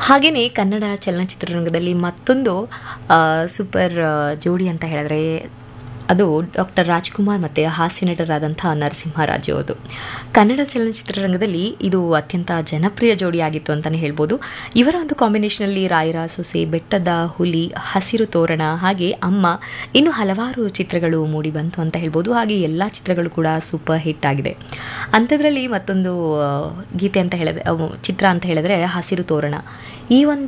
ಹಾಗೆಯೇ ಕನ್ನಡ ಚಲನಚಿತ್ರರಂಗದಲ್ಲಿ ಮತ್ತೊಂದು ಆ, ಸೂಪರ್ ಆ, ಜೋಡಿ ಅಂತ ಹೇಳಿದ್ರೆ ಅದು ಡಾಕ್ಟರ್ ರಾಜ್ಕುಮಾರ್ ಮತ್ತು ಹಾಸ್ಯ ನಟರಾದಂಥ ನರಸಿಂಹರಾಜು ಅದು ಕನ್ನಡ ಚಲನಚಿತ್ರರಂಗದಲ್ಲಿ ಇದು ಅತ್ಯಂತ ಜನಪ್ರಿಯ ಜೋಡಿಯಾಗಿತ್ತು ಅಂತಲೇ ಹೇಳ್ಬೋದು ಇವರ ಒಂದು ಕಾಂಬಿನೇಷನಲ್ಲಿ ರಾಯರ ಸೊಸೆ ಬೆಟ್ಟದ ಹುಲಿ ಹಸಿರು ತೋರಣ ಹಾಗೆ ಅಮ್ಮ ಇನ್ನು ಹಲವಾರು ಚಿತ್ರಗಳು ಮೂಡಿ ಬಂತು ಅಂತ ಹೇಳ್ಬೋದು ಹಾಗೆ ಎಲ್ಲ ಚಿತ್ರಗಳು ಕೂಡ ಸೂಪರ್ ಹಿಟ್ ಆಗಿದೆ ಅಂಥದ್ರಲ್ಲಿ ಮತ್ತೊಂದು ಆ, ಗೀತೆ ಅಂತ ಹೇಳಿದ್ರೆ ಅವು ಚಿತ್ರ ಅಂತ ಹೇಳಿದ್ರೆ ಹಸಿರು ತೋರಣ ಈ ಒಂದು